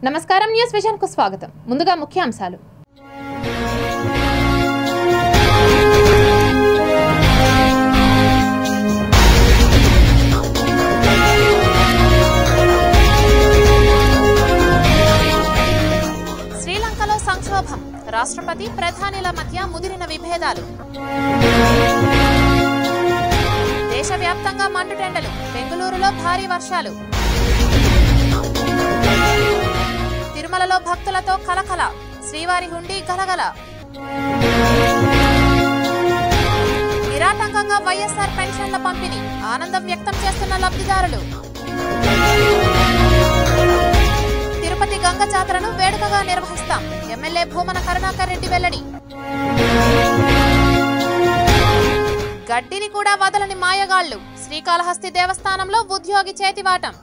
నమస్కారం news vision కు స్వాగతం ముందుగా ముఖ్యాంశాలు శ్రీలంకలో సంక్షోభం రాష్ట్రపతి ప్రధానిల మధ్య ముదిరిన విభేదాలు దేశవ్యాప్తంగా మండుటెండలు బెంగళూరులో భారీ వర్షాలు తిరుమలలో భక్తులతో కలకల శ్రీవారి హుండీ గలగల నిరాటంకంగా వైఎస్ఆర్ పెన్షన్ల పంపిణీ ఆనందం వ్యక్తం చేస్తున్న లబ్ధిదారులు తిరుపతి గంగ జాతరను వేడుకగా నిర్వహిస్తాం ఎమ్మెల్యే భూమన కరుణాకర్ రెడ్డి వెల్లడి గడ్డిని కూడా వదలని మాయగాళ్లు శ్రీకాళహస్తి దేవస్థానంలో ఉద్యోగి చేతివాటం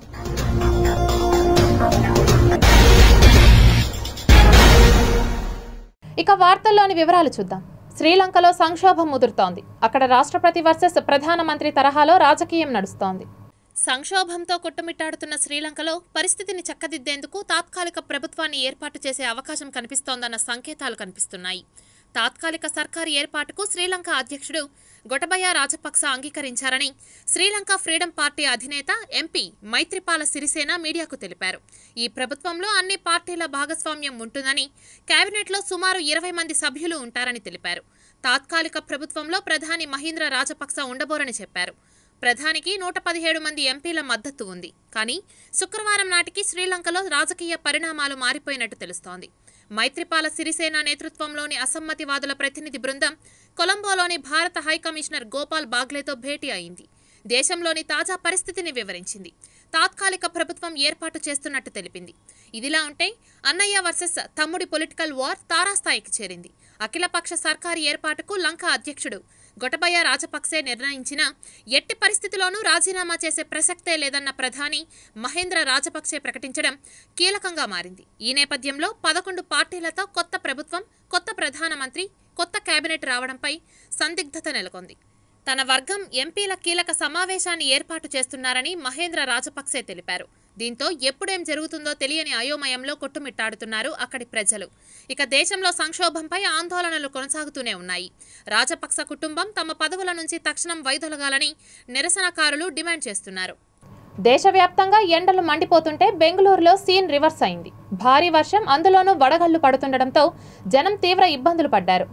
ఇక వార్తల్లోని వివరాలు చూద్దాం శ్రీలంకలో సంక్షోభం ముదురుతోంది అక్కడ రాష్ట్రపతి వర్సెస్ ప్రధానమంత్రి తరహాలో రాజకీయం నడుస్తోంది సంక్షోభంతో కొట్టుమిట్టాడుతున్న శ్రీలంకలో పరిస్థితిని చక్కదిద్దేందుకు తాత్కాలిక ప్రభుత్వాన్ని ఏర్పాటు చేసే అవకాశం కనిపిస్తోందన్న సంకేతాలు కనిపిస్తున్నాయి తాత్కాలిక సర్కారు ఏర్పాటుకు శ్రీలంక అధ్యక్షుడు గొటబయ రాజపక్స అంగీకరించారని శ్రీలంక ఫ్రీడమ్ పార్టీ అధినేత ఎంపీ మైత్రిపాల సిరిసేన మీడియాకు తెలిపారు ఈ ప్రభుత్వంలో అన్ని పార్టీల భాగస్వామ్యం ఉంటుందని కేబినెట్లో సుమారు ఇరవై మంది సభ్యులు ఉంటారని తెలిపారు తాత్కాలిక ప్రభుత్వంలో ప్రధాని మహీంద్ర రాజపక్స ఉండబోరని చెప్పారు ప్రధానికి నూట పదిహేడు మంది ఎంపీల మద్దతు ఉంది కానీ శుక్రవారం నాటికి శ్రీలంకలో రాజకీయ పరిణామాలు మారిపోయినట్టు తెలుస్తోంది మైత్రిపాల సిరిసేన నేతృత్వంలోని అసమ్మతివాదుల ప్రతినిధి బృందం కొలంబోలోని భారత హైకమిషనర్ గోపాల్ బాగ్లేతో భేటీ అయింది దేశంలోని తాజా పరిస్థితిని వివరించింది తాత్కాలిక ప్రభుత్వం ఏర్పాటు చేస్తున్నట్టు తెలిపింది ఇదిలా ఉంటే అన్నయ్య వర్సెస్ తమ్ముడి పొలిటికల్ వార్ తారాస్థాయికి చేరింది అఖిలపక్ష సర్కారు ఏర్పాటుకు లంక అధ్యక్షుడు గొటబయ రాజపక్సే నిర్ణయించిన ఎట్టి పరిస్థితిలోనూ రాజీనామా చేసే ప్రసక్తే లేదన్న ప్రధాని మహేంద్ర రాజపక్సే ప్రకటించడం కీలకంగా మారింది ఈ నేపథ్యంలో పదకొండు పార్టీలతో కొత్త ప్రభుత్వం కొత్త ప్రధానమంత్రి కొత్త కేబినెట్ రావడంపై సందిగ్ధత నెలకొంది తన వర్గం ఎంపీల కీలక సమావేశాన్ని ఏర్పాటు చేస్తున్నారని మహేంద్ర రాజపక్సే తెలిపారు దీంతో ఎప్పుడేం జరుగుతుందో తెలియని అయోమయంలో కొట్టుమిట్టాడుతున్నారు అక్కడి ప్రజలు ఇక దేశంలో సంక్షోభంపై ఆందోళనలు కొనసాగుతూనే ఉన్నాయి రాజపక్స కుటుంబం తమ పదవుల నుంచి తక్షణం వైదొలగాలని నిరసనకారులు డిమాండ్ చేస్తున్నారు దేశవ్యాప్తంగా ఎండలు మండిపోతుంటే బెంగళూరులో సీన్ రివర్స్ అయింది భారీ వర్షం అందులోనూ వడగళ్లు పడుతుండటంతో జనం తీవ్ర ఇబ్బందులు పడ్డారు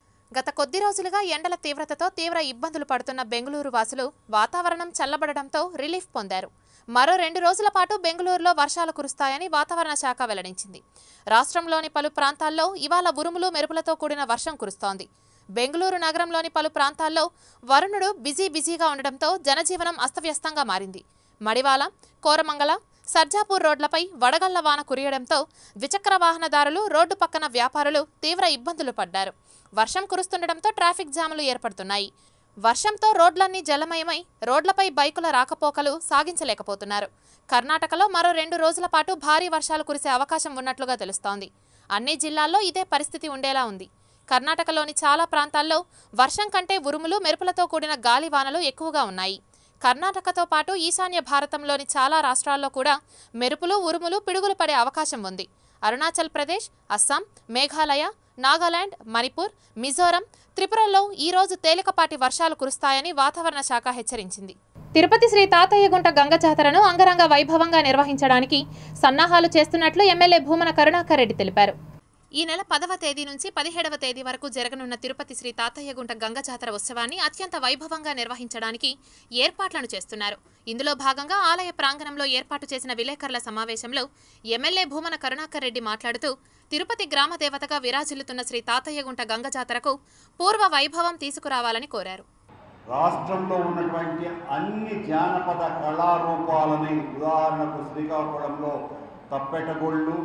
గత కొద్ది రోజులుగా ఎండల తీవ్రతతో తీవ్ర ఇబ్బందులు పడుతున్న బెంగళూరు వాసులు వాతావరణం చల్లబడడంతో రిలీఫ్ పొందారు మరో రెండు రోజుల పాటు బెంగళూరులో వర్షాలు కురుస్తాయని వాతావరణ శాఖ వెల్లడించింది రాష్ట్రంలోని పలు ప్రాంతాల్లో ఇవాళ ఉరుములు మెరుపులతో కూడిన వర్షం కురుస్తోంది బెంగళూరు నగరంలోని పలు ప్రాంతాల్లో వరుణుడు బిజీ బిజీగా ఉండడంతో జనజీవనం అస్తవ్యస్తంగా మారింది మడివాల కోరమంగళ సర్జాపూర్ రోడ్లపై వడగళ్ల వాన కురియడంతో ద్విచక్ర వాహనదారులు రోడ్డు పక్కన వ్యాపారులు తీవ్ర ఇబ్బందులు పడ్డారు వర్షం కురుస్తుండటంతో ట్రాఫిక్ జాములు ఏర్పడుతున్నాయి వర్షంతో రోడ్లన్నీ జలమయమై రోడ్లపై బైకుల రాకపోకలు సాగించలేకపోతున్నారు కర్ణాటకలో మరో రెండు రోజుల పాటు భారీ వర్షాలు కురిసే అవకాశం ఉన్నట్లుగా తెలుస్తోంది అన్ని జిల్లాల్లో ఇదే పరిస్థితి ఉండేలా ఉంది కర్ణాటకలోని చాలా ప్రాంతాల్లో వర్షం కంటే ఉరుములు మెరుపులతో కూడిన గాలివానలు ఎక్కువగా ఉన్నాయి కర్ణాటకతో పాటు ఈశాన్య భారతంలోని చాలా రాష్ట్రాల్లో కూడా మెరుపులు ఉరుములు పిడుగులు పడే అవకాశం ఉంది అరుణాచల్ ప్రదేశ్ అస్సాం మేఘాలయ నాగాలాండ్ మణిపూర్ మిజోరం త్రిపురలో ఈ రోజు తేలికపాటి వర్షాలు కురుస్తాయని వాతావరణ శాఖ హెచ్చరించింది తిరుపతి శ్రీ తాతయ్యగుంట గంగ జాతరను అంగరంగ వైభవంగా నిర్వహించడానికి సన్నాహాలు చేస్తున్నట్లు ఎమ్మెల్యే భూమన కరుణాకర్ రెడ్డి తెలిపారు ఈ నెల పదవ తేదీ నుంచి పదిహేడవ తేదీ వరకు జరగనున్న తిరుపతి శ్రీ తాతయ్యగుంట గంగ జాతర ఉత్సవాన్ని అత్యంత వైభవంగా నిర్వహించడానికి ఏర్పాట్లను చేస్తున్నారు ఇందులో భాగంగా ఆలయ ప్రాంగణంలో ఏర్పాటు చేసిన విలేకరుల సమావేశంలో ఎమ్మెల్యే భూమన కరుణాకర్ రెడ్డి మాట్లాడుతూ తిరుపతి గ్రామ దేవతగా విరాజిల్లుతున్న శ్రీ తాతయ్యగుంట గంగ జాతరకు పూర్వ వైభవం తీసుకురావాలని కోరారు రాష్ట్రంలో ఉన్నటువంటి అన్ని జానపద కళారూపాలని ఉదాహరణకు శ్రీకాకుళంలో తప్పెటగొళ్ళు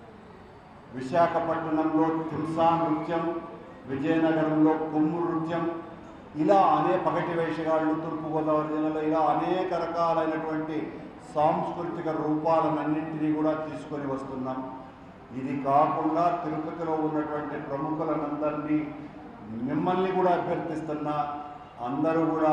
విశాఖపట్నంలో తింసా నృత్యం విజయనగరంలో కొమ్ము నృత్యం ఇలా అనే పగటి వేషగాళ్ళు తూర్పుగోదావరి జిల్లాలో ఇలా అనేక రకాలైనటువంటి సాంస్కృతిక రూపాలన్నింటినీ కూడా తీసుకొని వస్తున్నాం ఇది కాకుండా తిరుపతిలో ఉన్నటువంటి ప్రముఖులనందరినీ మిమ్మల్ని కూడా అభ్యర్థిస్తున్నా అందరూ కూడా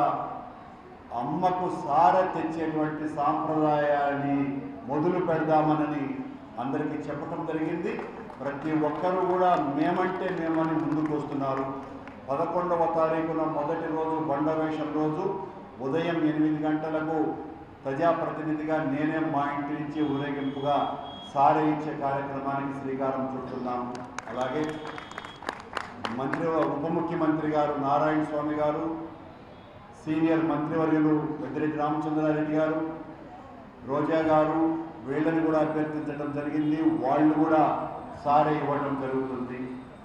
అమ్మకు సార తెచ్చేటువంటి సాంప్రదాయాన్ని మొదలు పెడదామనని అందరికీ చెప్పటం జరిగింది ప్రతి ఒక్కరూ కూడా మేమంటే మేమని ముందుకు వస్తున్నారు పదకొండవ తారీఖున మొదటి రోజు బండవేషం రోజు ఉదయం ఎనిమిది గంటలకు ప్రజాప్రతినిధిగా నేనే మా ఇంటి నుంచి ఊరేగింపుగా సారే ఇచ్చే కార్యక్రమానికి శ్రీకారం చుడుతున్నాము అలాగే మంత్రి ఉప ముఖ్యమంత్రి గారు నారాయణ స్వామి గారు సీనియర్ మంత్రివర్యులు పెద్దిరెడ్డి రామచంద్రారెడ్డి గారు రోజా గారు వీళ్ళని కూడా అభ్యర్థించడం జరిగింది వాళ్ళు కూడా సారే ఇవ్వడం జరుగుతుంది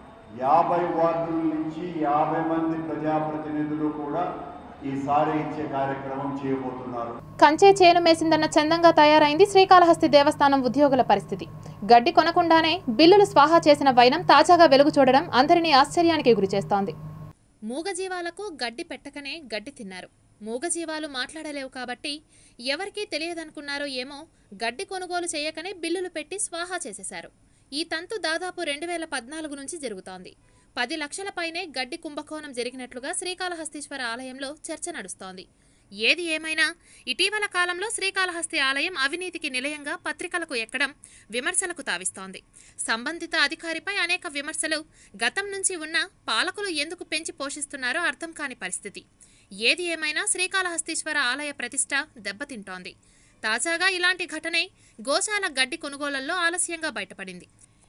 యాభై వార్డుల నుంచి యాభై మంది ప్రజాప్రతినిధులు కూడా ఈ సారే ఇచ్చే కార్యక్రమం చేయబోతున్నారు కంచే చేను మేసిందన్న చందంగా తయారైంది శ్రీకాళహస్తి దేవస్థానం ఉద్యోగుల పరిస్థితి గడ్డి కొనకుండానే బిల్లులు స్వాహా చేసిన వైనం తాజాగా వెలుగు చూడడం అందరినీ ఆశ్చర్యానికి గురిచేస్తోంది మూగజీవాలకు గడ్డి పెట్టకనే గడ్డి తిన్నారు మూగజీవాలు మాట్లాడలేవు కాబట్టి ఎవరికీ తెలియదనుకున్నారో ఏమో గడ్డి కొనుగోలు చేయకనే బిల్లులు పెట్టి స్వాహా చేసేశారు ఈ తంతు దాదాపు రెండు వేల పద్నాలుగు నుంచి జరుగుతోంది పది లక్షల పైనే గడ్డి కుంభకోణం జరిగినట్లుగా శ్రీకాళహస్తీశ్వర ఆలయంలో చర్చ నడుస్తోంది ఏది ఏమైనా ఇటీవల కాలంలో శ్రీకాళహస్తి ఆలయం అవినీతికి నిలయంగా పత్రికలకు ఎక్కడం విమర్శలకు తావిస్తోంది సంబంధిత అధికారిపై అనేక విమర్శలు గతం నుంచి ఉన్న పాలకులు ఎందుకు పెంచి పోషిస్తున్నారో అర్థం కాని పరిస్థితి ఏది ఏమైనా శ్రీకాళహస్తీశ్వర ఆలయ ప్రతిష్ట దెబ్బతింటోంది తాజాగా ఇలాంటి ఘటనే గోశాల గడ్డి కొనుగోళ్లలో ఆలస్యంగా బయటపడింది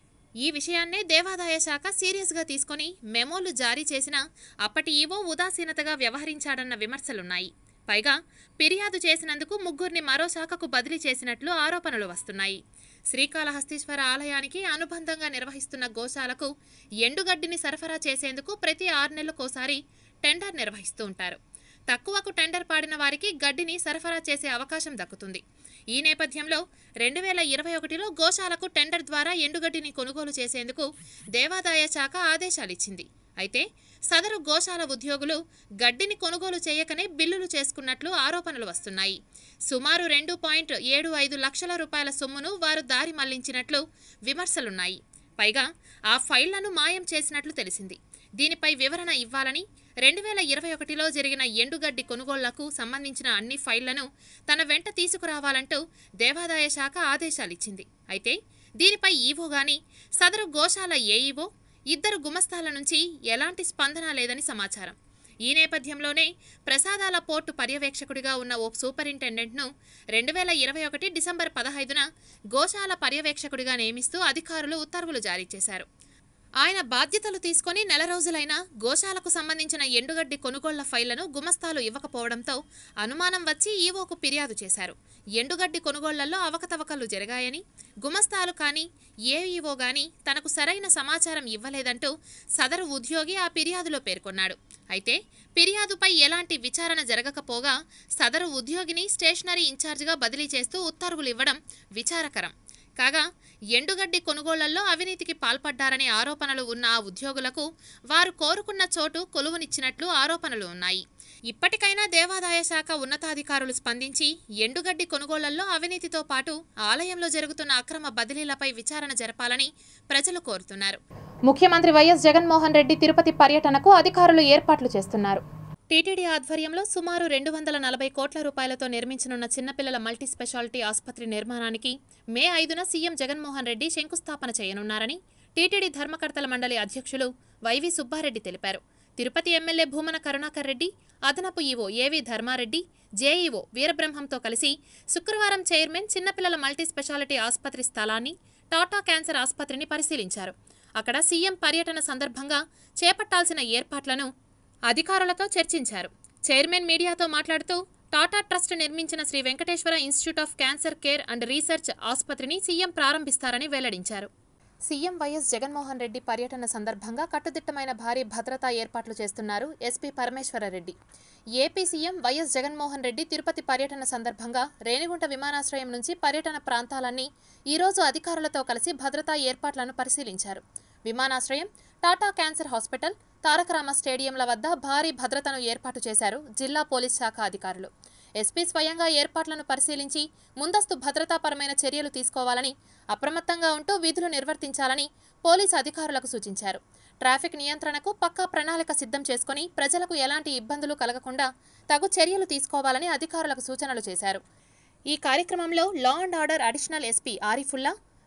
ఈ విషయాన్నే దేవాదాయ శాఖ సీరియస్గా తీసుకొని మెమోలు జారీ చేసినా అప్పటి ఈవో ఉదాసీనతగా వ్యవహరించాడన్న విమర్శలున్నాయి పైగా ఫిర్యాదు చేసినందుకు ముగ్గురిని మరో శాఖకు బదిలీ చేసినట్లు ఆరోపణలు వస్తున్నాయి శ్రీకాళహస్తీశ్వర ఆలయానికి అనుబంధంగా నిర్వహిస్తున్న గోశాలకు ఎండుగడ్డిని సరఫరా చేసేందుకు ప్రతి ఆరు నెలలకోసారి టెండర్ నిర్వహిస్తూ ఉంటారు తక్కువకు టెండర్ పాడిన వారికి గడ్డిని సరఫరా చేసే అవకాశం దక్కుతుంది ఈ నేపథ్యంలో రెండు వేల ఇరవై ఒకటిలో గోశాలకు టెండర్ ద్వారా ఎండుగడ్డిని కొనుగోలు చేసేందుకు దేవాదాయ శాఖ ఆదేశాలిచ్చింది అయితే సదరు గోశాల ఉద్యోగులు గడ్డిని కొనుగోలు చేయకనే బిల్లులు చేసుకున్నట్లు ఆరోపణలు వస్తున్నాయి సుమారు రెండు పాయింట్ ఏడు ఐదు లక్షల రూపాయల సొమ్మును వారు దారి మళ్లించినట్లు విమర్శలున్నాయి పైగా ఆ ఫైళ్లను మాయం చేసినట్లు తెలిసింది దీనిపై వివరణ ఇవ్వాలని రెండు వేల ఇరవై ఒకటిలో జరిగిన ఎండుగడ్డి కొనుగోళ్లకు సంబంధించిన అన్ని ఫైళ్లను తన వెంట తీసుకురావాలంటూ దేవాదాయ శాఖ ఆదేశాలిచ్చింది అయితే దీనిపై ఈవో గాని సదరు గోశాల ఏఈఓ ఇద్దరు గుమస్తాల నుంచి ఎలాంటి స్పందన లేదని సమాచారం ఈ నేపథ్యంలోనే ప్రసాదాల పోర్టు పర్యవేక్షకుడిగా ఉన్న ఓ సూపరింటెండెంట్ను రెండు వేల ఇరవై ఒకటి డిసెంబర్ పదహైదున గోశాల పర్యవేక్షకుడిగా నియమిస్తూ అధికారులు ఉత్తర్వులు జారీ చేశారు ఆయన బాధ్యతలు తీసుకొని నెల రోజులైనా గోశాలకు సంబంధించిన ఎండుగడ్డి కొనుగోళ్ల ఫైళ్లను గుమస్తాలు ఇవ్వకపోవడంతో అనుమానం వచ్చి ఈవోకు ఫిర్యాదు చేశారు ఎండుగడ్డి కొనుగోళ్లలో అవకతవకలు జరిగాయని గుమస్తాలు కానీ ఏఈఓ గాని తనకు సరైన సమాచారం ఇవ్వలేదంటూ సదరు ఉద్యోగి ఆ ఫిర్యాదులో పేర్కొన్నాడు అయితే ఫిర్యాదుపై ఎలాంటి విచారణ జరగకపోగా సదరు ఉద్యోగిని స్టేషనరీ ఇన్ఛార్జిగా బదిలీ చేస్తూ ఉత్తర్వులు ఇవ్వడం విచారకరం కాగా ఎండుగడ్డి కొనుగోళ్లలో అవినీతికి పాల్పడ్డారనే ఆరోపణలు ఉన్న ఆ ఉద్యోగులకు వారు కోరుకున్న చోటు కొలువునిచ్చినట్లు ఆరోపణలు ఉన్నాయి ఇప్పటికైనా దేవాదాయ శాఖ ఉన్నతాధికారులు స్పందించి ఎండుగడ్డి కొనుగోళ్లలో అవినీతితో పాటు ఆలయంలో జరుగుతున్న అక్రమ బదిలీలపై విచారణ జరపాలని ప్రజలు కోరుతున్నారు ముఖ్యమంత్రి వైఎస్ జగన్మోహన్ రెడ్డి తిరుపతి పర్యటనకు అధికారులు ఏర్పాట్లు చేస్తున్నారు టీటీడీ ఆధ్వర్యంలో సుమారు రెండు వందల నలభై కోట్ల రూపాయలతో నిర్మించనున్న చిన్నపిల్లల మల్టీ స్పెషాలిటీ ఆసుపత్రి నిర్మాణానికి మే ఐదున సీఎం జగన్మోహన్ రెడ్డి శంకుస్థాపన చేయనున్నారని టీటీడీ ధర్మకర్తల మండలి అధ్యక్షులు వైవి సుబ్బారెడ్డి తెలిపారు తిరుపతి ఎమ్మెల్యే భూమన కరుణాకర్ రెడ్డి అదనపు ఈవో ఏవి ధర్మారెడ్డి జేఈఓ వీరబ్రహ్మంతో కలిసి శుక్రవారం చైర్మన్ చిన్నపిల్లల మల్టీ స్పెషాలిటీ ఆసుపత్రి స్థలాన్ని టాటా క్యాన్సర్ ఆసుపత్రిని పరిశీలించారు అక్కడ సీఎం పర్యటన సందర్భంగా చేపట్టాల్సిన ఏర్పాట్లను అధికారులతో చర్చించారు చైర్మన్ మీడియాతో మాట్లాడుతూ టాటా ట్రస్ట్ నిర్మించిన Sri Venkateswara institute of cancer care and research ఆసుపత్రిని సీఎం ప్రారంభిస్తారని వెల్లడించారు సీఎం వైఎస్ జగన్మోహన్ రెడ్డి పర్యటన సందర్భంగా కట్టుదిట్టమైన భారీ భద్రతా ఏర్పాట్లు చేస్తున్నారు SP Parameswara Reddy AP CM YS Jaganmohan Reddy Tirupati పర్యటన సందర్భంగా రేణిగుంట విమానాశ్రయం నుంచి పర్యటన ప్రాంతాలన్నీ ఈరోజు అధికారులతో కలిసి భద్రతా ఏర్పాట్లను పరిశీలించారు విమానాశ్రయం టాటా క్యాన్సర్ హాస్పిటల్ తారకరామ స్టేడియంల వద్ద భారీ భద్రతను ఏర్పాటు చేశారు జిల్లా పోలీస్ శాఖ అధికారులు ఎస్పీ స్వయంగా ఏర్పాట్లను పరిశీలించి ముందస్తు భద్రతాపరమైన చర్యలు తీసుకోవాలని అప్రమత్తంగా ఉంటూ విధులు నిర్వర్తించాలని పోలీసు అధికారులకు సూచించారు ట్రాఫిక్ నియంత్రణకు పక్కా ప్రణాళిక సిద్ధం చేసుకుని ప్రజలకు ఎలాంటి ఇబ్బందులు కలగకుండా తగు చర్యలు తీసుకోవాలని అధికారులకు సూచనలు చేశారు ఈ కార్యక్రమంలో law and order additional SP Arifulla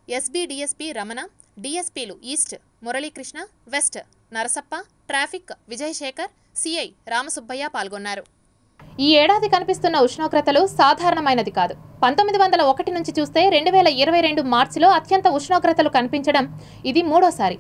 SB DSP Ramana డిఎస్పీలు east Murali Krishna west Narasappa traffic Vijayasekhar CI Ramasubbaiah పాల్గొన్నారు ఈ ఏడాది కనిపిస్తున్న ఉష్ణోగ్రతలు సాధారణమైనది కాదు పంతొమ్మిది వందల ఒకటి నుంచి చూస్తే రెండు వేల ఇరవై రెండు మార్చిలో అత్యంత ఉష్ణోగ్రతలు కనిపించడం ఇది మూడోసారి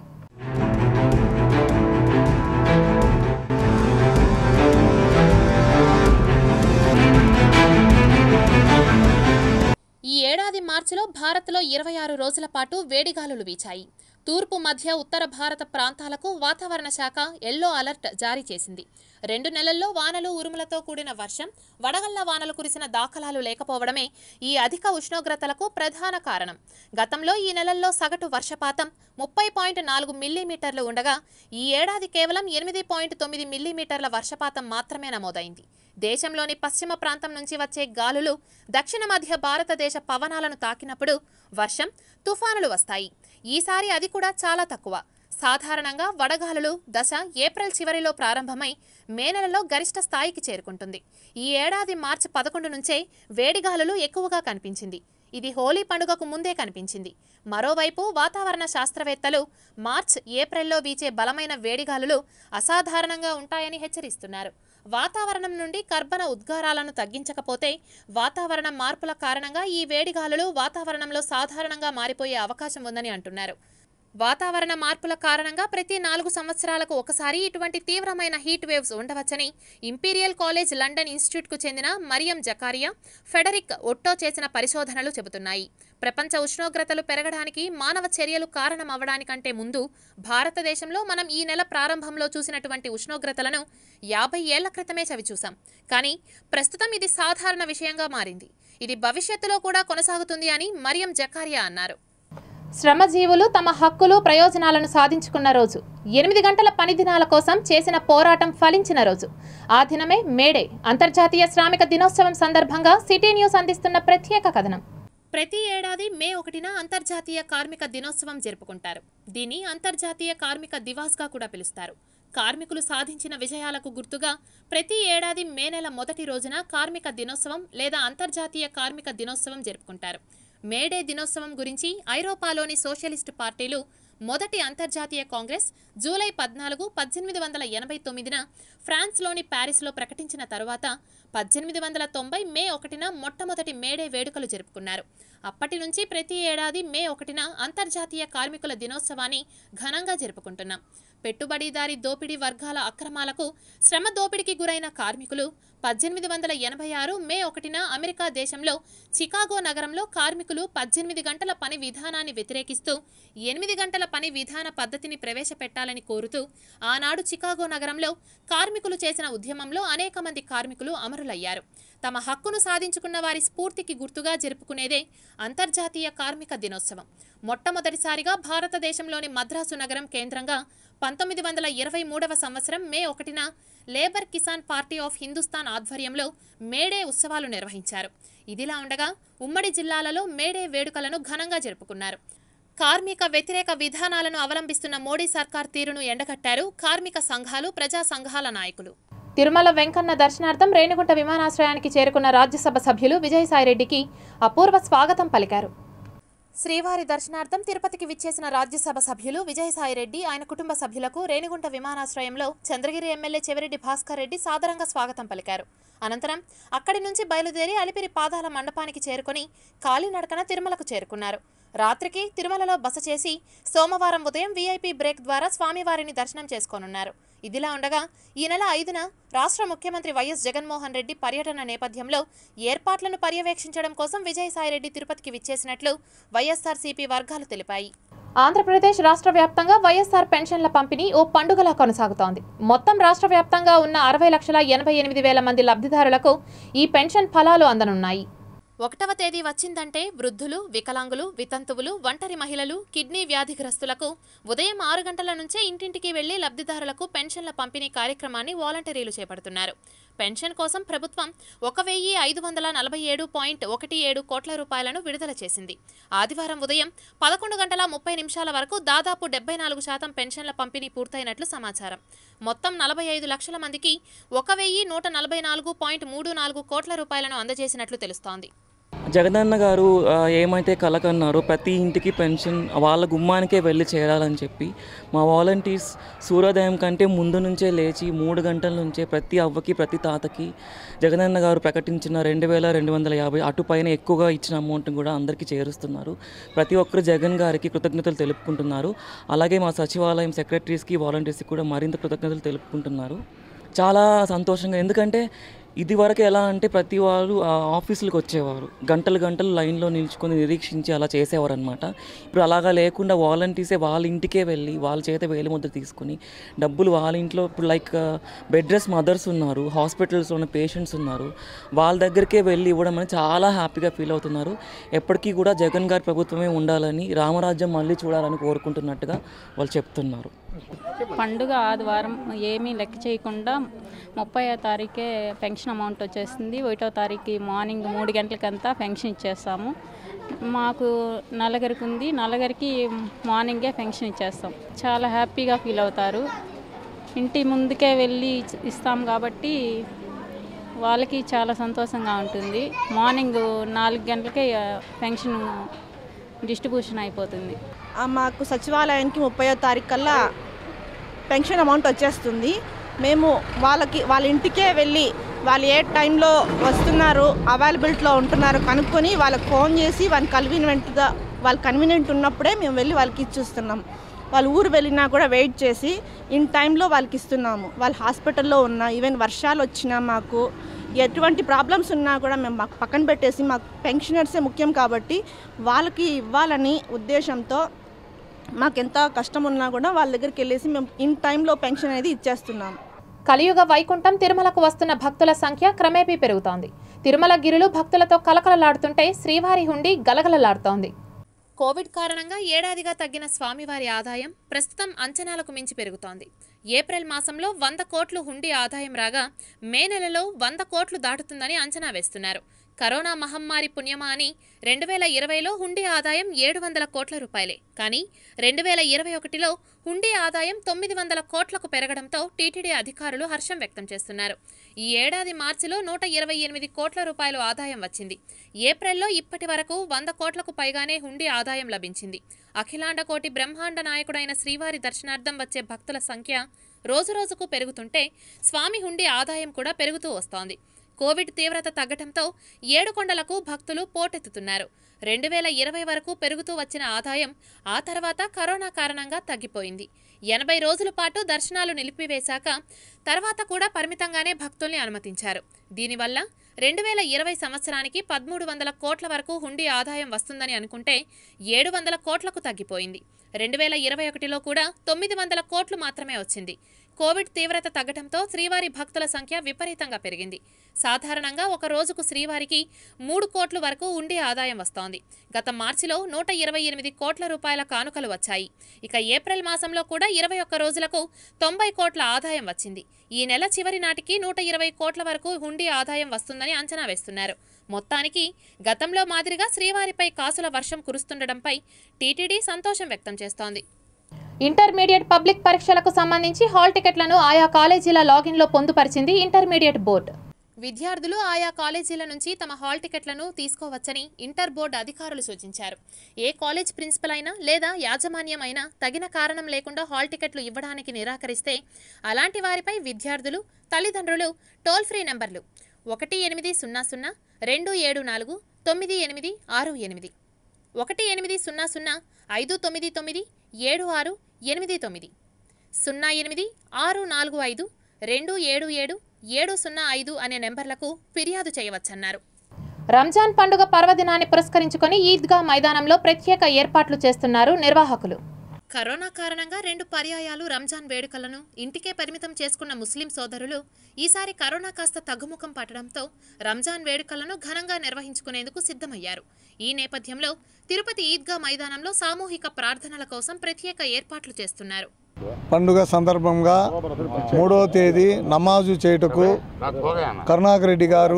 ఈ ఏడాది మార్చిలో భారత్లో ఇరవై ఆరు రోజుల పాటు వేడిగాలులు వీచాయి తూర్పు మధ్య ఉత్తర భారత ప్రాంతాలకు వాతావరణ శాఖ ఎల్లో అలర్ట్ జారీ చేసింది రెండు నెలల్లో వానలు ఉరుములతో కూడిన వర్షం వడగళ్ల వానలు కురిసిన దాఖలాలు లేకపోవడమే ఈ అధిక ఉష్ణోగ్రతలకు ప్రధాన కారణం గతంలో ఈ నెలల్లో సగటు వర్షపాతం ముప్పై పాయింట్ నాలుగు మిల్లీమీటర్లు ఉండగా ఈ ఏడాది కేవలం ఎనిమిది పాయింట్ తొమ్మిది మిల్లీమీటర్ల వర్షపాతం మాత్రమే నమోదైంది దేశంలోని పశ్చిమ ప్రాంతం నుంచి వచ్చే గాలులు దక్షిణ మధ్య భారతదేశ పవనాలను తాకినప్పుడు వర్షం తుఫానులు వస్తాయి ఈసారి అది కూడా చాలా తక్కువ సాధారణంగా వడగాలులు దశ ఏప్రిల్ చివరిలో ప్రారంభమై మే నెలలో గరిష్ట స్థాయికి చేరుకుంటుంది ఈ ఏడాది మార్చి పదకొండు నుంచే వేడిగాలులు ఎక్కువగా కనిపించింది ఇది హోలీ పండుగకు ముందే కనిపించింది మరోవైపు వాతావరణ శాస్త్రవేత్తలు మార్చ్ ఏప్రిల్లో వీచే బలమైన వేడిగాలులు అసాధారణంగా ఉంటాయని హెచ్చరిస్తున్నారు వాతావరణం నుండి కర్బన ఉద్గారాలను తగ్గించకపోతే వాతావరణ మార్పుల కారణంగా ఈ వేడిగాలులు వాతావరణంలో సాధారణంగా మారిపోయే అవకాశం ఉందని అంటున్నారు వాతావరణ మార్పుల కారణంగా ప్రతి నాలుగు సంవత్సరాలకు ఒకసారి ఇటువంటి తీవ్రమైన హీట్ వేవ్స్ ఉండవచ్చని ఇంపీరియల్ కాలేజ్ లండన్ ఇన్స్టిట్యూట్కు చెందిన మరియం జకారియా ఫెడరిక్ ఒట్టో చేసిన పరిశోధనలు చెబుతున్నాయి ప్రపంచ ఉష్ణోగ్రతలు పెరగడానికి మానవ చర్యలు కారణం అవడానికంటే ముందు భారతదేశంలో మనం ఈ నెల ప్రారంభంలో చూసినటువంటి ఉష్ణోగ్రతలను యాభై ఏళ్ల క్రితమే చవిచూసాం కానీ ప్రస్తుతం ఇది సాధారణ విషయంగా మారింది ఇది భవిష్యత్తులో కూడా కొనసాగుతుంది అని మరియం జకారియా అన్నారు శ్రమజీవులు తమ హక్కులు ప్రయోజనాలను సాధించుకున్న రోజు ఎనిమిది గంటల పని దినాల కోసం చేసిన పోరాటం ఫలించిన రోజు ఆ దినమే మేడే అంతర్జాతీయ శ్రామిక దినోత్సవం సందర్భంగా సిటీ న్యూస్ అందిస్తున్న ప్రత్యేక కథనం ప్రతి ఏడాది మే ఒకటిన అంతర్జాతీయ కార్మిక దినోత్సవం జరుపుకుంటారు దీన్ని అంతర్జాతీయ కార్మిక దివాస్గా కూడా పిలుస్తారు కార్మికులు సాధించిన విజయాలకు గుర్తుగా ప్రతి ఏడాది మే నెల మొదటి రోజున కార్మిక దినోత్సవం లేదా అంతర్జాతీయ కార్మిక దినోత్సవం జరుపుకుంటారు మేడే దినోత్సవం గురించి ఐరోపాలోని సోషలిస్టు పార్టీలు మొదటి అంతర్జాతీయ కాంగ్రెస్ జూలై పద్నాలుగు పద్దెనిమిది వందల ఎనభై తొమ్మిదిన ఫ్రాన్స్లోని ప్యారిస్లో ప్రకటించిన తరువాత పద్దెనిమిది వందల తొంభై మే ఒకటిన మొట్టమొదటి మేడే వేడుకలు జరుపుకున్నారు అప్పటి నుంచి ప్రతి ఏడాది మే ఒకటిన అంతర్జాతీయ కార్మికుల దినోత్సవాన్ని ఘనంగా జరుపుకుంటున్నాం పెట్టుబడిదారీ దోపిడీ వర్గాల అక్రమాలకు శ్రమ దోపిడీకి గురైన కార్మికులు పద్దెనిమిది వందల ఎనభై ఆరు మే ఒకటిన అమెరికా దేశంలో చికాగో నగరంలో కార్మికులు పద్దెనిమిది గంటల పని విధానాన్ని వ్యతిరేకిస్తూ ఎనిమిది గంటల పని విధాన పద్ధతిని ప్రవేశపెట్టాలని కోరుతూ ఆనాడు చికాగో నగరంలో కార్మికులు చేసిన ఉద్యమంలో అనేక మంది కార్మికులు అమరులయ్యారు తమ హక్కును సాధించుకున్న వారి స్ఫూర్తికి గుర్తుగా జరుపుకునేదే అంతర్జాతీయ కార్మిక దినోత్సవం మొట్టమొదటిసారిగా భారతదేశంలోని మద్రాసు నగరం కేంద్రంగా పంతొమ్మిది వందల ఇరవై మూడవ సంవత్సరం మే ఒకటిన labour Kisan party of Hindustan ఆధ్వర్యంలో మేడే ఉత్సవాలు నిర్వహించారు ఇదిలా ఉండగా ఉమ్మడి జిల్లాలలో మేడే వేడుకలను ఘనంగా జరుపుకున్నారు కార్మిక వ్యతిరేక విధానాలను అవలంబిస్తున్న మోడీ సర్కార్ తీరును ఎండగట్టారు కార్మిక సంఘాలు ప్రజా సంఘాల నాయకులు తిరుమల వెంకన్న దర్శనార్థం రేణిగుంట విమానాశ్రయానికి చేరుకున్న రాజ్యసభ సభ్యులు విజయసాయిరెడ్డికి అపూర్వ స్వాగతం పలికారు శ్రీవారి దర్శనార్థం తిరుపతికి విచ్చేసిన రాజ్యసభ సభ్యులు విజయసాయిరెడ్డి ఆయన కుటుంబ సభ్యులకు రేణిగుంట విమానాశ్రయంలో చంద్రగిరి ఎమ్మెల్యే చెవిరెడ్డి భాస్కర్ రెడ్డి సాదరంగా స్వాగతం పలికారు అనంతరం అక్కడి నుంచి బయలుదేరి అలిపిరి పాదాల మండపానికి చేరుకొని కాలినడకన తిరుమలకు చేరుకున్నారు రాత్రికి తిరుమలలో బస చేసి సోమవారం ఉదయం వీఐపీ బ్రేక్ ద్వారా స్వామివారిని దర్శనం చేసుకోనున్నారు ఇదిలా ఉండగా ఈ నెల ఐదున రాష్ట్ర ముఖ్యమంత్రి వైఎస్ జగన్మోహన్ రెడ్డి పర్యటన నేపథ్యంలో ఏర్పాట్లను పర్యవేక్షించడం కోసం విజయసాయిరెడ్డి తిరుపతికి విచ్చేసినట్లు వైఎస్ఆర్సీపీ వర్గాలు తెలిపాయి ఆంధ్రప్రదేశ్ రాష్ట్ర వ్యాప్తంగా వైఎస్ఆర్ పెన్షన్ల పంపిణీ ఓ పండుగలా కొనసాగుతోంది మొత్తం రాష్ట్ర వ్యాప్తంగా ఉన్న అరవై లక్షల ఎనభై ఎనిమిది వేల మంది లబ్ధిదారులకు ఈ పెన్షన్ ఫలాలు అందనున్నాయి ఒకటవ తేదీ వచ్చిందంటే వృద్ధులు వికలాంగులు వితంతువులు ఒంటరి మహిళలు కిడ్నీ వ్యాధిగ్రస్తులకు ఉదయం ఆరు గంటల నుంచే ఇంటింటికి వెళ్లి లబ్ధిదారులకు పెన్షన్ల పంపిణీ కార్యక్రమాన్ని వాలంటీర్లు చేపడుతున్నారు పెన్షన్ కోసం ప్రభుత్వం ఒక వెయ్యి ఐదు వందల నలభై ఏడు పాయింట్ ఒకటి ఏడు కోట్ల రూపాయలను విడుదల చేసింది ఆదివారం ఉదయం పదకొండు గంటల ముప్పై నిమిషాల వరకు దాదాపు డెబ్బై నాలుగు శాతం పెన్షన్ల పంపిణీ పూర్తయినట్లు సమాచారం మొత్తం నలభై ఐదు లక్షల మందికి ఒక వెయ్యి నూట నలభై నాలుగు పాయింట్ మూడు నాలుగు కోట్ల రూపాయలను అందజేసినట్లు తెలుస్తోంది జగనన్న గారు ఆ, ఏమైతే కలకన్నారో ప్రతి ఇంటికి పెన్షన్ వాళ్ళ గుమ్మానికే వెళ్ళి చేరాలని చెప్పి మా వాలంటీర్స్ సూర్యోదయం కంటే ముందు నుంచే లేచి మూడు గంటల నుంచే ప్రతి అవ్వకి ప్రతి తాతకి జగనన్న గారు ప్రకటించిన రెండు వేల రెండు వందల యాభై అటుపైన ఎక్కువగా ఇచ్చిన అమౌంట్ కూడా అందరికీ చేరుస్తున్నారు ప్రతి ఒక్కరు జగన్ గారికి కృతజ్ఞతలు తెలుపుకుంటున్నారు అలాగే మా సచివాలయం సెక్రటరీస్కి వాలంటీర్స్కి కూడా మరింత కృతజ్ఞతలు తెలుపుకుంటున్నారు చాలా సంతోషంగా ఎందుకంటే ఇది వరకు ఎలా అంటే ప్రతి వారు ఆ ఆఫీసులకు వచ్చేవారు గంటలు గంటలు లైన్లో నిల్చుకొని నిరీక్షించి అలా చేసేవారు అనమాట ఇప్పుడు అలాగా లేకుండా వాలంటీర్సే వాళ్ళ ఇంటికే వెళ్ళి వాళ్ళ చేత వేలి ముద్ర తీసుకుని డబ్బులు వాళ్ళ ఇంట్లో ఇప్పుడు లైక్ బెడ్ రెస్ట్ మదర్స్ ఉన్నారు హాస్పిటల్స్లో ఉన్న పేషెంట్స్ ఉన్నారు వాళ్ళ దగ్గరికే వెళ్ళి ఇవ్వడం అని చాలా హ్యాపీగా ఫీల్ అవుతున్నారు ఎప్పటికీ కూడా జగన్ గారి ప్రభుత్వమే ఉండాలని రామరాజ్యం మళ్ళీ చూడాలని కోరుకుంటున్నట్టుగా వాళ్ళు చెప్తున్నారు పండుగ ఆదివారం ఏమీ లెక్క చేయకుండా ముప్పై తారీఖే పెన్షన్ అమౌంట్ వచ్చేసింది ఒకటో తారీఖు మార్నింగ్ మూడు గంటలకంతా పెన్షన్ ఇచ్చేస్తాము మాకు నలుగురికి ఉంది నలుగురికి మార్నింగే పెన్షన్ ఇచ్చేస్తాం చాలా హ్యాపీగా ఫీల్ అవుతారు ఇంటి ముందుకే వెళ్ళి ఇచ్- ఇస్తాం కాబట్టి వాళ్ళకి చాలా సంతోషంగా ఉంటుంది మార్నింగ్ నాలుగు గంటలకే ఆ, పెన్షన్ డిస్ట్రిబ్యూషన్ అయిపోతుంది ఆ, మాకు సచివాలయానికి ముప్పయో తారీఖు కల్లా పెన్షన్ అమౌంట్ వచ్చేస్తుంది మేము వాళ్ళకి వాళ్ళ ఇంటికే వెళ్ళి వాళ్ళు ఏ టైంలో వస్తున్నారు అవైలబిలిటీలో ఉంటున్నారు కనుక్కొని వాళ్ళకి ఫోన్ చేసి వాళ్ళ కన్వీనియంట్గా వాళ్ళు కన్వీనియంట్ ఉన్నప్పుడే మేము వెళ్ళి వాళ్ళకి ఇచ్చిస్తున్నాం వాళ్ళు ఊరు వెళ్ళినా కూడా వెయిట్ చేసి ఇన్ టైంలో వాళ్ళకి ఇస్తున్నాము వాళ్ళు హాస్పిటల్లో ఉన్నా ఈవెన్ వర్షాలు వచ్చినా మాకు ఎటువంటి ప్రాబ్లమ్స్ ఉన్నా కూడా మేము మాకు పక్కన పెట్టేసి మాకు పెన్షనర్సే ముఖ్యం కాబట్టి వాళ్ళకి ఇవ్వాలని ఉద్దేశంతో మాకెంత కష్టం ఉన్నా కూడా వాళ్ళ దగ్గరికి వెళ్ళేసి మేము ఇన్ టైంలో పెన్షన్ అనేది ఇచ్చేస్తున్నాం కలియుగ వైకుంఠం తిరుమలకు వస్తున్న భక్తుల సంఖ్య క్రమేపీ పెరుగుతోంది తిరుమల గిరులు భక్తులతో కలకలలాడుతుంటే శ్రీవారి హుండీ గలగలలాడుతోంది కోవిడ్ కారణంగా ఏడాదిగా తగ్గిన స్వామివారి ఆదాయం ప్రస్తుతం అంచనాలకు మించి పెరుగుతోంది ఏప్రిల్ మాసంలో వంద కోట్లు హుండీ ఆదాయం రాగా మే నెలలో వంద కోట్లు దాటుతుందని అంచనా వేస్తున్నారు కరోనా మహమ్మారి పుణ్యమా అని రెండు వేల ఇరవైలో హుండీ ఆదాయం ఏడు వందల కోట్ల రూపాయలే కానీ రెండు వేల ఇరవై ఒకటిలో హుండీ ఆదాయం తొమ్మిది వందల కోట్లకు పెరగడంతో టీటీడీ అధికారులు హర్షం వ్యక్తం చేస్తున్నారు ఈ ఏడాది మార్చిలో నూట ఇరవై ఎనిమిది కోట్ల రూపాయలు ఆదాయం వచ్చింది ఏప్రిల్లో ఇప్పటి వరకు వంద కోట్లకు పైగానే హుండీ ఆదాయం లభించింది అఖిలాండ కోటి బ్రహ్మాండ నాయకుడైన శ్రీవారి దర్శనార్థం వచ్చే భక్తుల సంఖ్య రోజురోజుకు పెరుగుతుంటే స్వామి హుండీ ఆదాయం కూడా పెరుగుతూ వస్తోంది కోవిడ్ తీవ్రత తగ్గటంతో ఏడుకొండలకు భక్తులు పోటెత్తుతున్నారు రెండు వేల ఇరవై వరకు పెరుగుతూ వచ్చిన ఆదాయం ఆ తర్వాత కరోనా కారణంగా తగ్గిపోయింది ఎనభై రోజుల పాటు దర్శనాలు నిలిపివేశాక తర్వాత కూడా పరిమితంగానే భక్తుల్ని అనుమతించారు దీనివల్ల రెండు వేల ఇరవై సంవత్సరానికి పదమూడు వందల కోట్ల వరకు హుండీ ఆదాయం వస్తుందని అనుకుంటే ఏడు వందల కోట్లకు తగ్గిపోయింది రెండు వేల ఇరవై ఒకటిలో కూడా తొమ్మిది వందల కోట్లు మాత్రమే వచ్చింది కోవిడ్ తీవ్రత తగ్గడంతో శ్రీవారి భక్తుల సంఖ్య విపరీతంగా పెరిగింది సాధారణంగా ఒక రోజుకు శ్రీవారికి మూడు కోట్ల వరకు ఉండి ఆదాయం వస్తోంది గత మార్చిలో నూట ఇరవై ఎనిమిది కోట్ల రూపాయల కానుకలు వచ్చాయి ఇక ఏప్రిల్ మాసంలో కూడా ఇరవై ఒక్క రోజులకు తొంభై కోట్ల ఆదాయం వచ్చింది ఈ నెల చివరి నాటికి నూట ఇరవై కోట్ల వరకు హుండీ ఆదాయం వస్తుందని అంచనా వేస్తున్నారు మొత్తానికి గతంలో మాదిరిగా శ్రీవారిపై కాసుల వర్షం కురుస్తుండటంపై టీటీడీ సంతోషం వ్యక్తం చేస్తోంది ఇంటర్మీడియట్ పబ్లిక్ పరీక్షలకు సంబంధించి హాల్ టికెట్లను ఆయా కాలేజీల లాగిన్లో పొందుపరిచింది ఇంటర్మీడియట్ బోర్డు విద్యార్థులు ఆయా కాలేజీల నుంచి తమ హాల్ టికెట్లను తీసుకోవచ్చని ఇంటర్ బోర్డు అధికారులు సూచించారు ఏ కాలేజ్ ప్రిన్సిపల్ అయినా లేదా యాజమాన్యం అయినా తగిన కారణం లేకుండా హాల్ టికెట్లు ఇవ్వడానికి నిరాకరిస్తే అలాంటి వారిపై విద్యార్థులు తల్లిదండ్రులు టోల్ ఫ్రీ నంబర్లు ఒకటి ఎనిమిది సున్నా సున్నా రెండు ఏడు నాలుగు తొమ్మిది ఎనిమిది ఆరు ఎనిమిది ఒకటి ఎనిమిది సున్నా సున్నా ఐదు తొమ్మిది తొమ్మిది ఏడు ఆరు ఎనిమిది తొమ్మిది సున్నా ఎనిమిది ఆరు నాలుగు ఐదు రెండు ఏడు ఏడు ఏడు సున్నా ఐదు అనే నెంబర్లకు ఫిర్యాదు చేయవచ్చన్నారు రంజాన్ పండుగ పర్వదినాన్ని పురస్కరించుకొని ఈద్గా మైదానంలో ప్రత్యేక ఏర్పాట్లు చేస్తున్నారు నిర్వాహకులు కరోనా కారణంగా రెండు పర్యాయాలు రంజాన్ వేడుకలను ఇంటికే పరిమితం చేసుకున్న ముస్లిం సోదరులు ఈసారి కరోనా కాస్త తగ్గుముఖం పట్టడంతో రంజాన్ వేడుకలను ఘనంగా నిర్వహించుకునేందుకు సిద్ధమయ్యారు ఈ నేపథ్యంలో తిరుపతి ఈద్గా మైదానంలో సామూహిక ప్రార్థనల కోసం ప్రత్యేక ఏర్పాట్లు చేస్తున్నారు పండుగ సందర్భంగా మూడవ తేదీ నమాజు చేయుటకు కరుణాకర్ రెడ్డి గారు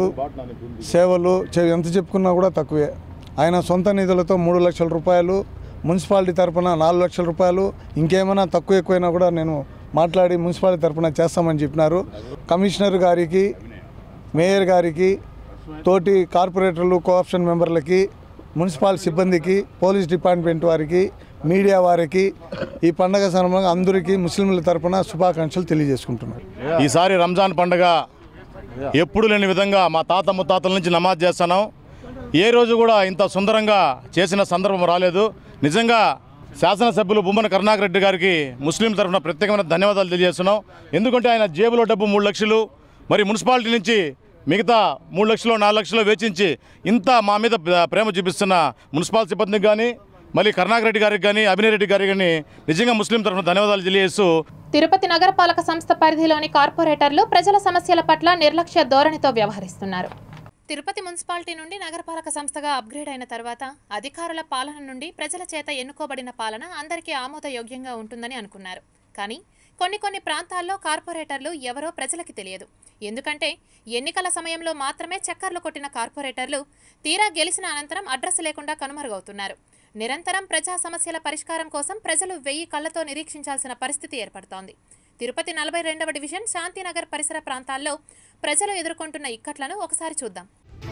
సేవలు చే- ఎంత చెప్పుకున్నా కూడా తక్కువే ఆయన సొంత నిధులతో మూడు లక్షల రూపాయలు మున్సిపాలిటీ తరపున నాలుగు లక్షల రూపాయలు ఇంకేమైనా తక్కువ ఎక్కువైనా కూడా నేను మాట్లాడి మున్సిపాలిటీ తరపున చేస్తామని చెప్పినారు కమిషనర్ గారికి మేయర్ గారికి తోటి కార్పొరేటర్లు కోఆప్షన్ మెంబర్లకి మున్సిపల్ సిబ్బందికి పోలీస్ డిపార్ట్మెంట్ వారికి మీడియా వారికి ఈ పండగ సందర్భంగా అందరికీ ముస్లింల తరపున శుభాకాంక్షలు తెలియజేసుకుంటున్నారు ఈసారి రంజాన్ పండుగ ఎప్పుడు లేని విధంగా మా తాత ముత్తాతల నుంచి నమాజ్ చేస్తున్నాం ఏ రోజు కూడా ఇంత సుందరంగా చేసిన సందర్భం రాలేదు నిజంగా శాసనసభ్యులు బొమ్మన కరుణాకర్ రెడ్డి గారికి ముస్లిం తరఫున ప్రత్యేకమైన ధన్యవాదాలు తెలియజేస్తున్నాం ఎందుకంటే ఆయన జేబులో డబ్బు మూడు లక్షలు మరి మున్సిపాలిటీ నుంచి మిగతా మూడు లక్షలు నాలుగు లక్షలు వేచించి ఇంత మా మీద ప్రేమ చూపిస్తున్న మున్సిపల్ సిబ్బందికి కానీ మళ్ళీ కరుణాకర్ రెడ్డి గారికి కానీ అభినయ్ రెడ్డి గారికి కానీ నిజంగా ముస్లిం తరఫున ధన్యవాదాలు తెలియజేస్తూ తిరుపతి నగరపాలక సంస్థ పరిధిలోని కార్పొరేటర్లు ప్రజల సమస్యల పట్ల నిర్లక్ష్య ధోరణితో వ్యవహరిస్తున్నారు తిరుపతి మున్సిపాలిటీ నుండి నగరపాలక సంస్థగా అప్గ్రేడ్ అయిన తర్వాత అధికారుల పాలన నుండి ప్రజల చేత ఎన్నుకోబడిన పాలన అందరికీ ఆమోదయోగ్యంగా ఉంటుందని అనుకున్నారు కానీ కొన్ని కొన్ని ప్రాంతాల్లో కార్పొరేటర్లు ఎవరో ప్రజలకి తెలియదు ఎందుకంటే ఎన్నికల సమయంలో మాత్రమే చక్కర్లు కొట్టిన కార్పొరేటర్లు తీరా గెలిచిన అనంతరం అడ్రస్ లేకుండా కనుమరుగవుతున్నారు నిరంతరం ప్రజా సమస్యల పరిష్కారం కోసం ప్రజలు వెయ్యి కళ్లతో నిరీక్షించాల్సిన పరిస్థితి ఏర్పడుతోంది తిరుపతి నలభై రెండవ డివిజన్ శాంతినగర్ పరిసర ప్రాంతాల్లో ప్రజలు ఎదుర్కొంటున్న ఇక్కట్లను ఒకసారి చూద్దాం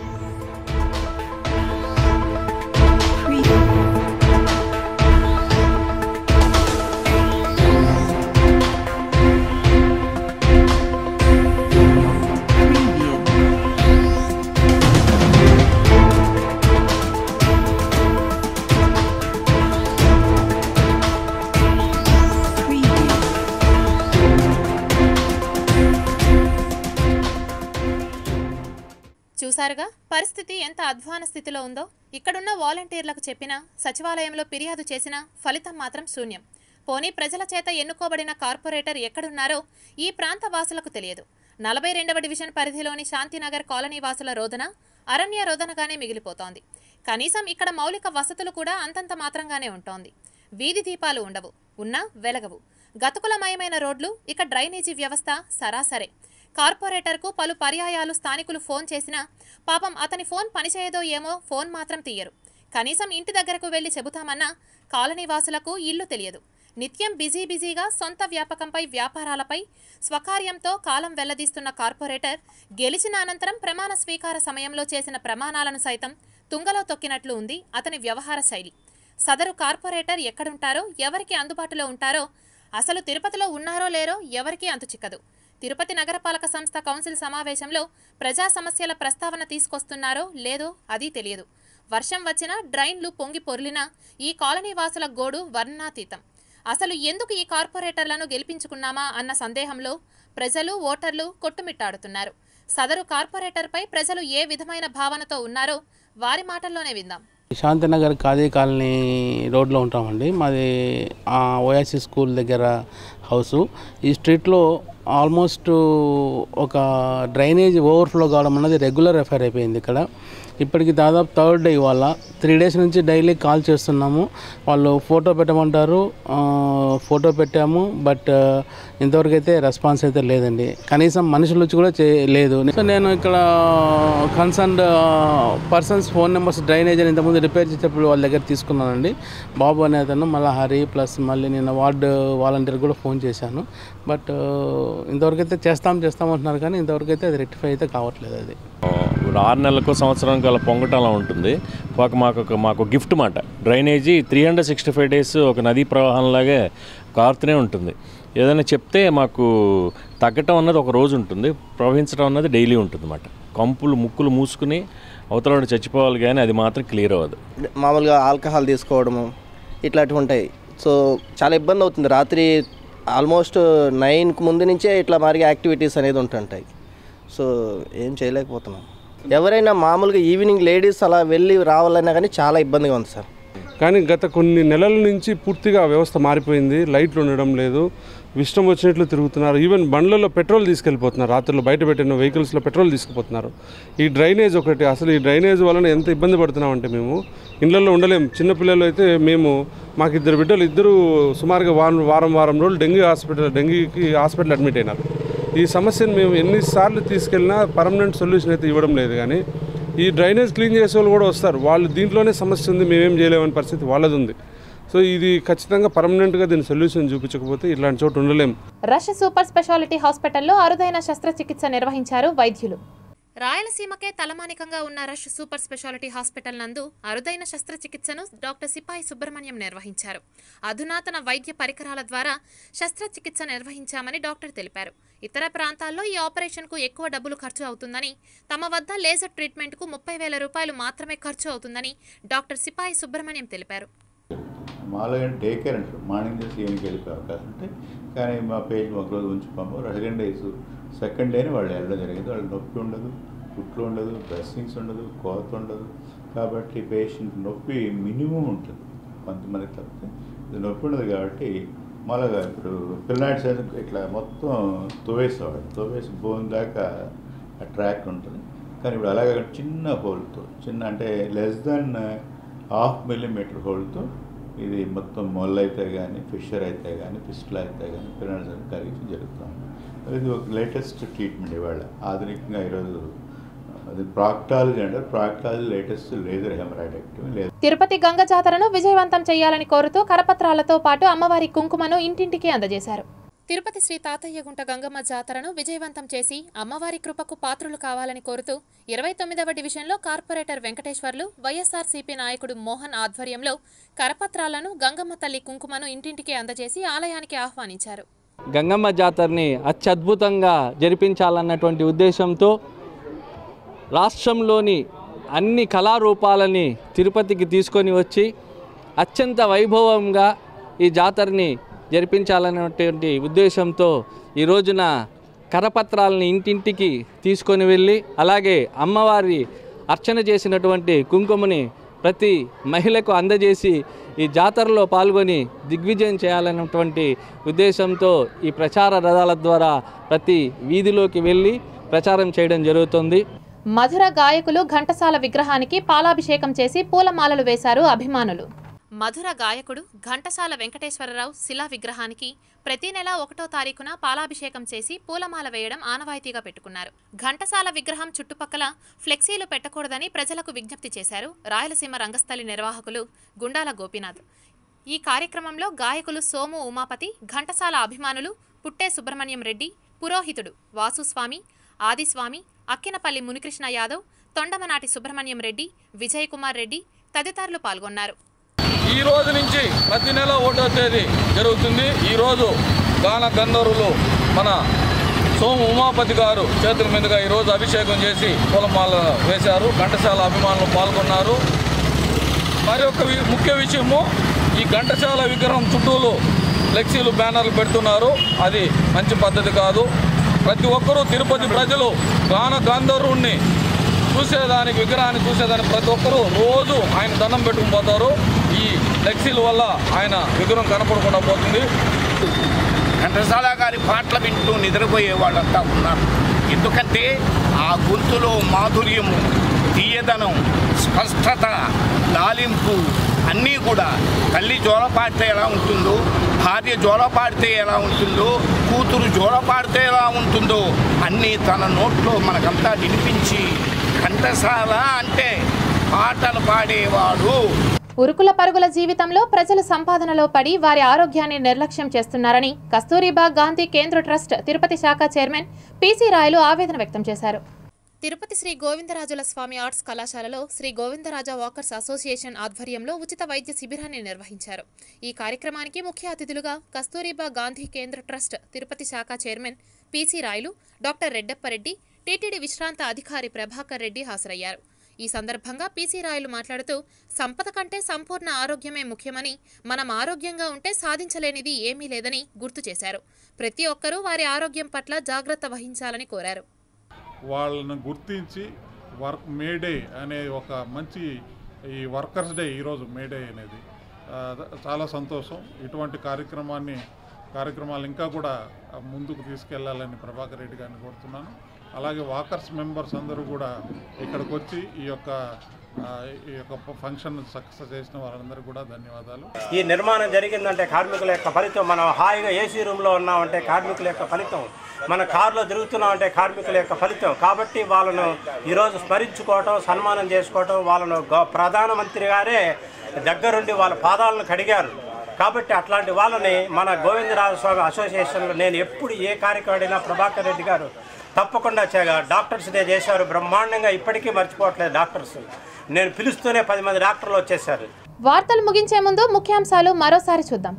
చూసారుగా పరిస్థితి ఎంత అధ్వాన స్థితిలో ఉందో ఇక్కడున్న వాలంటీర్లకు చెప్పినా సచివాలయంలో ఫిర్యాదు చేసినా ఫలితం మాత్రం శూన్యం పోనీ ప్రజల చేత ఎన్నుకోబడిన కార్పొరేటర్ ఎక్కడున్నారో ఈ ప్రాంత వాసులకు తెలియదు నలభై రెండవ డివిజన్ పరిధిలోని శాంతినగర్ కాలనీ వాసుల రోదన అరణ్య రోదనగానే మిగిలిపోతోంది కనీసం ఇక్కడ మౌలిక వసతులు కూడా అంతంత మాత్రంగానే ఉంటోంది వీధి దీపాలు ఉండవు ఉన్నా వెలగవు గతుకులమయమైన రోడ్లు ఇక డ్రైనేజీ వ్యవస్థ సరాసరే కార్పొరేటర్కు పలు పర్యాయాలు స్థానికులు ఫోన్ చేసినా పాపం అతని ఫోన్ పనిచేయదో ఏమో ఫోన్ మాత్రం తీయరు కనీసం ఇంటి దగ్గరకు వెళ్లి చెబుతామన్నా కాలనీ వాసులకు ఇల్లు తెలియదు నిత్యం బిజీ బిజీగా సొంత వ్యాపకంపై వ్యాపారాలపై స్వకార్యంతో కాలం వెల్లదీస్తున్న కార్పొరేటర్ గెలిచిన అనంతరం ప్రమాణ స్వీకార సమయంలో చేసిన ప్రమాణాలను సైతం తుంగలో తొక్కినట్లు ఉంది అతని వ్యవహార శైలి సదరు కార్పొరేటర్ ఎక్కడుంటారో ఎవరికి అందుబాటులో ఉంటారో అసలు తిరుపతిలో ఉన్నారో లేరో ఎవరికీ అంతు చిక్కదు తిరుపతి నగరపాలక సంస్థ కౌన్సిల్ సమావేశంలో ప్రజా సమస్యల ప్రస్తావన తీసుకొస్తున్నారో లేదో అది తెలియదు వర్షం వచ్చినా డ్రైన్లు పొంగి పొర్లినా ఈ కాలనీ వాసుల గోడు వర్ణాతీతం అసలు ఎందుకు ఈ కార్పొరేటర్లను గెలిపించుకున్నామా అన్న సందేహంలో ప్రజలు ఓటర్లు కొట్టుమిట్టాడుతున్నారు సదరు కార్పొరేటర్పై ప్రజలు ఏ విధమైన భావనతో ఉన్నారో వారి మాటల్లోనే విందాం శాంతినగర్ ఖాదీ కాలనీ రోడ్లో ఉంటామండి మాది ఓఎస్సి స్కూల్ దగ్గర హౌసు ఈ స్ట్రీట్లో ఆల్మోస్ట్ ఒక డ్రైనేజ్ ఓవర్ఫ్లో కావడం అన్నది రెగ్యులర్ ఎఫైర్ అయిపోయింది ఇక్కడ ఇప్పటికి దాదాపు థర్డ్ డే ఇవాళ త్రీ డేస్ నుంచి డైలీ కాల్ చేస్తున్నాము వాళ్ళు ఫోటో పెట్టమంటారు ఆ, ఫోటో పెట్టాము బట్ ఇంతవరకు అయితే రెస్పాన్స్ అయితే లేదండి కనీసం మనుషులు వచ్చి కూడా చే లేదు సో నేను ఇక్కడ concern persons phone numbers drainage అని ఇంతకుముందు రిపేర్ చేసేటప్పుడు వాళ్ళ దగ్గర తీసుకున్నానండి బాబు అనే అతను మళ్ళీ హరి ప్లస్ మళ్ళీ నేను వార్డు వాలంటీర్ కూడా ఫోన్ చేశాను బట్ ఇంతవరకు అయితే చేస్తాం చేస్తాం అంటున్నారు కానీ ఇంతవరకు అయితే అది రెక్టిఫై అయితే కావట్లేదు అది ఆరు నెలలకు సంవత్సరానికి అలా పొంగటం అలా ఉంటుంది ఒక మాకు ఒక మాకు గిఫ్ట్ మాట drainage three hundred sixty five days ఒక నదీ ప్రవాహంలాగే కారుతూనే ఉంటుంది ఏదైనా చెప్తే మాకు తగ్గటం అన్నది ఒక రోజు ఉంటుంది ప్రవహించడం అన్నది డైలీ ఉంటుంది అన్నమాట కంపులు ముక్కులు మూసుకుని అవతల వాడు చచ్చిపోవాలి కానీ అది మాత్రం క్లియర్ అవ్వదు మామూలుగా ఆల్కహాల్ తీసుకోవడము ఇట్లాంటివి ఉంటాయి సో చాలా ఇబ్బంది అవుతుంది రాత్రి ఆల్మోస్ట్ నైన్కి ముందు నుంచే ఇట్లా మరి యాక్టివిటీస్ అనేది ఉంటుంటాయి సో ఏం చేయలేకపోతున్నాం ఎవరైనా మామూలుగా ఈవినింగ్ లేడీస్ అలా వెళ్ళి రావాలన్నా కానీ చాలా ఇబ్బందిగా ఉంది సార్ కానీ గత కొన్ని నెలల నుంచి పూర్తిగా వ్యవస్థ మారిపోయింది లైట్లు ఉండడం లేదు ఇష్టం వచ్చినట్లు తిరుగుతున్నారు ఈవెన్ బండ్లలో పెట్రోల్ తీసుకెళ్ళిపోతున్నారు రాత్రులు బయట పెట్టిన వెహికల్స్లో పెట్రోల్ తీసుకుపోతున్నారు ఈ డ్రైనేజ్ ఒకటి అసలు ఈ డ్రైనేజ్ వలన ఎంత ఇబ్బంది పడుతున్నామంటే మేము ఇళ్లలో ఉండలేము చిన్నపిల్లలు అయితే మేము మాకు ఇద్దరు బిడ్డలు ఇద్దరు సుమారుగా వారం వారం వారం రోజులు డెంగ్యూ హాస్పిటల్ డెంగ్యూకి హాస్పిటల్ అడ్మిట్ అయినారు ఈ సమస్యను మేము ఎన్నిసార్లు తీసుకెళ్ళినా పర్మనెంట్ సొల్యూషన్ అయితే ఇవ్వడం లేదు కానీ ఈ డ్రైనేజ్ క్లీన్ చేసే వాళ్ళు కూడా వస్తారు వాళ్ళు దీంట్లోనే సమస్య ఉంది మేమేం చేయలేమని పరిస్థితి వాళ్ళది ఉంది సో ఇది ఖచ్చితంగా పర్మనెంట్గా దీని సొల్యూషన్ చూపించకపోతే ఇలాంటి చోటు ఉండలేము రష్ సూపర్ స్పెషాలిటీ హాస్పిటల్లో అరుదైన శస్త్రచికిత్స నిర్వహించారు వైద్యులు రాయలసీమకే తలమానికంగా ఉన్న రష్ సూపర్ స్పెషాలిటీ హాస్పిటల్ నందు అరుదైన శస్త్రచికిత్సను డాక్టర్ సిపాయి సుబ్రహ్మణ్యం నిర్వహించారు అధునాతన వైద్య పరికరాల ద్వారా శస్త్రచికిత్స నిర్వహించామని డాక్టర్ తెలిపారు ఇతర ప్రాంతాల్లో ఈ ఆపరేషన్కు ఎక్కువ డబ్బులు ఖర్చు అవుతుందని తమ వద్ద లేజర్ ట్రీట్మెంట్కు ముప్పై వేల రూపాయలు మాత్రమే ఖర్చు అవుతుందని డాక్టర్ సిపాయి సుబ్రహ్మణ్యం తెలిపారు మామూలుగా డే కేర్ అంటారు మార్నింగ్ చేసి ఈవినింగ్కి వెళ్ళిపోయే అవకాశం ఉంటాయి కానీ మా పేషెంట్ ఒక రోజు ఉంచుకోము సెకండ్ డేస్ సెకండ్ డేని వాళ్ళు వెళ్ళడం జరిగింది వాళ్ళకి నొప్పి ఉండదు కుట్లు ఉండదు డ్రెస్సింగ్స్ ఉండదు కోత ఉండదు కాబట్టి పేషెంట్ నొప్పి మినిమం ఉంటుంది కొంతమంది తప్పితే ఇది నొప్పి ఉండదు కాబట్టి మామూలుగా ఇప్పుడు పిల్లాడి సైజ్ ఇట్లా మొత్తం తోవేసేవాడు తోవేసి బోన్ దాకా ఆ ట్రాక్ ఉంటుంది కానీ ఇప్పుడు అలాగే చిన్న హోల్తో చిన్న అంటే లెస్ దాన్ హాఫ్ మిల్లీమీటర్ హోల్తో ఇది మొత్తం మొల్ అయితే కానీ ఫిషర్ అయితే కానీ పిస్టల్ అయితే కానీ పిల్లలు కలిగి జరుగుతుంది ఇది ఒక లేటెస్ట్ ట్రీట్మెంట్ ఇవాళ ఆధునికంగా ఈరోజు అది ప్రాక్టాలజీ అంటారు ప్రాక్టాలజీ లేటెస్ట్ లేజర్ హెమరాయిడెక్టమీ లేదా తిరుపతి గంగ జాతరను విజయవంతం చేయాలని కోరుతూ కరపత్రాలతో పాటు అమ్మవారి కుంకుమను ఇంటింటికి అందజేశారు తిరుపతి శ్రీ తాతయ్యగుంట గంగమ్మ జాతరను విజయవంతం చేసి అమ్మవారి కృపకు పాత్రులు కావాలని కోరుతూ ఇరవై తొమ్మిదవ డివిజన్లో కార్పొరేటర్ వెంకటేశ్వర్లు వైఎస్ఆర్సీపీ నాయకుడు మోహన్ ఆధ్వర్యంలో కరపత్రాలను గంగమ్మ తల్లి కుంకుమను ఇంటింటికి అందజేసి ఆలయానికి ఆహ్వానించారు గంగమ్మ జాతరని అత్యద్భుతంగా జరిపించాలన్నటువంటి ఉద్దేశంతో రాష్ట్రంలోని అన్ని కళారూపాలని తిరుపతికి తీసుకొని వచ్చి అత్యంత వైభవంగా ఈ జాతరని జరిపించాలన్నటువంటి ఉద్దేశంతో ఈ రోజున కరపత్రాలని ఇంటింటికి తీసుకొని వెళ్ళి అలాగే అమ్మవారి అర్చన చేసినటువంటి కుంకుమని ప్రతి మహిళకు అందజేసి ఈ జాతరలో పాల్గొని దిగ్విజయం చేయాలన్నటువంటి ఉద్దేశంతో ఈ ప్రచార రథాల ద్వారా ప్రతి వీధిలోకి వెళ్ళి ప్రచారం చేయడం జరుగుతుంది మధుర గాయకులు ఘంటసాల విగ్రహానికి పాలాభిషేకం చేసి పూలమాలలు వేశారు అభిమానులు మధుర గాయకుడు ఘంటసాల వెంకటేశ్వరరావు శిలా విగ్రహానికి ప్రతి నెల ఒకటో తారీఖున పాలాభిషేకం చేసి పూలమాల వేయడం ఆనవాయితీగా పెట్టుకున్నారు ఘంటసాల విగ్రహం చుట్టుపక్కల ఫ్లెక్సీలు పెట్టకూడదని ప్రజలకు విజ్ఞప్తి చేశారు రాయలసీమ రంగస్థలి నిర్వాహకులు గుండాల గోపీనాథ్ ఈ కార్యక్రమంలో గాయకులు సోము ఉమాపతి ఘంటసాల అభిమానులు పుట్టే సుబ్రహ్మణ్యం రెడ్డి పురోహితుడు వాసుస్వామి ఆదిస్వామి అక్కినపల్లి మునికృష్ణ యాదవ్ తొండమనాటి సుబ్రహ్మణ్యం రెడ్డి విజయ్ కుమార్ రెడ్డి తదితరులు పాల్గొన్నారు ఈ రోజు నుంచి ప్రతి నెల ఒకటో తేదీ జరుగుతుంది ఈరోజు గాన గంధర్వులు మన సోము ఉమాపతి గారు చేతుల మీదుగా ఈరోజు అభిషేకం చేసి పూలమాల వేశారు ఘంటసాల అభిమానులు పాల్గొన్నారు మరి ఒక వి- ముఖ్య విషయము ఈ ఘంటసాల విగ్రహం చుట్టూలు ఫ్లెక్సీలు బ్యానర్లు పెడుతున్నారు అది మంచి పద్ధతి కాదు ప్రతి ఒక్కరూ తిరుపతి ప్రజలు గాన గంధర్వుణ్ణి చూసేదానికి విగ్రహాన్ని చూసేదానికి ప్రతి ఒక్కరూ రోజు ఆయన దండం పెట్టుకుని పోతారు ఈ ఫ్లెక్సీల వల్ల ఆయన విగ్రహం కనపడకుండా పోతుంది ఘంటసాల గారి పాటలు వింటూ నిద్రపోయే వాళ్ళంతా ఉన్నారు ఎందుకంటే ఆ గొంతులో మాధుర్యము తీయదనం స్పష్టత లాలింపు అన్నీ కూడా తల్లి జోల పాడితే ఎలా ఉంటుందో భార్య జోల పాడితే ఎలా ఉంటుందో కూతురు జోల పాడితే ఎలా ఉంటుందో అన్నీ తన నోట్లో మనకంతా వినిపించి ఘంటసాల అంటే పాటలు పాడేవాడు ఉరుకుల పరుగుల జీవితంలో ప్రజలు సంపాదనలో పడి వారి ఆరోగ్యాన్ని నిర్లక్ష్యం చేస్తున్నారని కస్తూరిబా గాంధీ కేంద్ర ట్రస్ట్ తిరుపతి శాఖ చైర్మన్ పిసి రాయలు ఆవేదన వ్యక్తం చేశారు తిరుపతి శ్రీ గోవిందరాజుల స్వామి ఆర్ట్స్ కళాశాలలో శ్రీ గోవిందరాజ వాకర్స్ అసోసియేషన్ ఆధ్వర్యంలో ఉచిత వైద్య శిబిరాన్ని నిర్వహించారు ఈ కార్యక్రమానికి ముఖ్య అతిథులుగా కస్తూరిబా గాంధీ కేంద్ర ట్రస్ట్ తిరుపతి శాఖ chairman PC Rayalu doctor Reddappa Reddy TTD విశ్రాంత అధికారి ప్రభాకర్ రెడ్డి హాజరయ్యారు ఈ సందర్భంగా పీసీ రాయలు మాట్లాడుతూ సంపద కంటే సంపూర్ణ ఆరోగ్యమే ముఖ్యమని మనం ఆరోగ్యంగా ఉంటే సాధించలేనిది ఏమీ లేదని గుర్తు చేశారు ప్రతి ఒక్కరూ వారి ఆరోగ్యం పట్ల జాగ్రత్త వహించాలని కోరారు వాళ్ళను గుర్తించి వర్క్ మేడే అనే ఒక మంచి ఈ వర్కర్స్ డే ఈరోజు మేడే అనేది ఆ, చాలా సంతోషం ఇటువంటి కార్యక్రమాన్ని కార్యక్రమాలు ఇంకా కూడా ముందుకు తీసుకెళ్లాలని ప్రభాకర్ రెడ్డి గారిని కోరుతున్నాను అలాగే వాకర్స్ మెంబర్స్ అందరూ కూడా ఇక్కడికి వచ్చి ఈ యొక్క ఆ, ఈ యొక్క ఫంక్షన్ సక్సెస్ చేసిన వారందరికీ కూడా ధన్యవాదాలు ఈ నిర్మాణం జరిగిందంటే కార్మికుల యొక్క ఫలితం మనం హాయిగా ఏసీ రూమ్లో ఉన్నామంటే కార్మికుల యొక్క ఫలితం మన కారులో తిరుగుతున్నామంటే కార్మికుల యొక్క ఫలితం కాబట్టి వాళ్ళను ఈరోజు స్మరించుకోవటం సన్మానం చేసుకోవటం వాళ్ళను గౌ- ప్రధానమంత్రి గారే దగ్గరుండి వాళ్ళ పాదాలను కడిగారు కాబట్టి అట్లాంటి వాళ్ళని మన గోవిందరాజ స్వామి అసోసియేషన్లో నేను ఎప్పుడు ఏ కార్యక్రమం ప్రభాకర్ రెడ్డి గారు తప్పకుండా చేయగా డాక్టర్స్ ఇదే చేశారు బ్రహ్మాండంగా ఇప్పటికీ మర్చిపోవట్లేదు డాక్టర్స్ నేను పిలుస్తూనే పది మంది డాక్టర్లు వచ్చేసారు వార్తలు ముగించే ముందు ముఖ్యాంశాలు మరోసారి చూద్దాం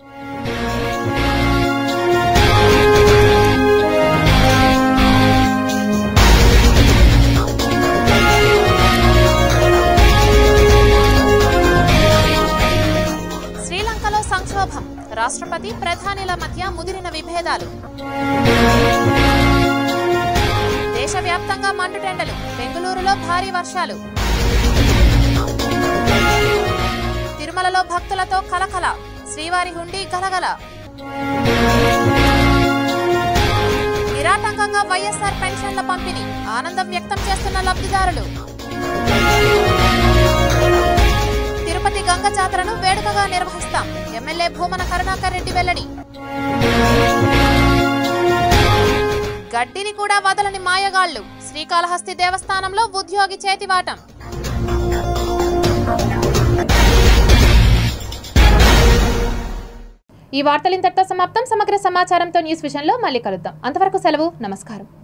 శ్రీలంకలో సంక్షోభం రాష్ట్రపతి ప్రధానిల మధ్య ముదిరిన విభేదాలు దేశవ్యాప్తంగా మండుటెండలు బెంగళూరులో భారీ వర్షాలు తిరుమలలో భక్తులతో కలకల శ్రీవారి హుండీ గలగల నిరాటంకంగా వైఎస్ఆర్ పెన్షన్ల పంపిణీ ఆనందం వ్యక్తం చేస్తున్న లబ్ధిదారులు తిరుపతి గంగ జాతరను వేడుకగా నిర్వహిస్తాం ఎమ్మెల్యే భూమన కరుణాకర్ రెడ్డి వెల్లడి గడ్డిని కూడా వదలని మాయగాళ్లు శ్రీకాళహస్తి దేవస్థానంలో ఉద్యోగి చేతివాటం ఈ వార్తలు ఇంతటితో సమాప్తం సమగ్ర సమాచారంతో న్యూస్ విషయంలో మళ్ళీ కలుద్దాం అంతవరకు సెలవు నమస్కారం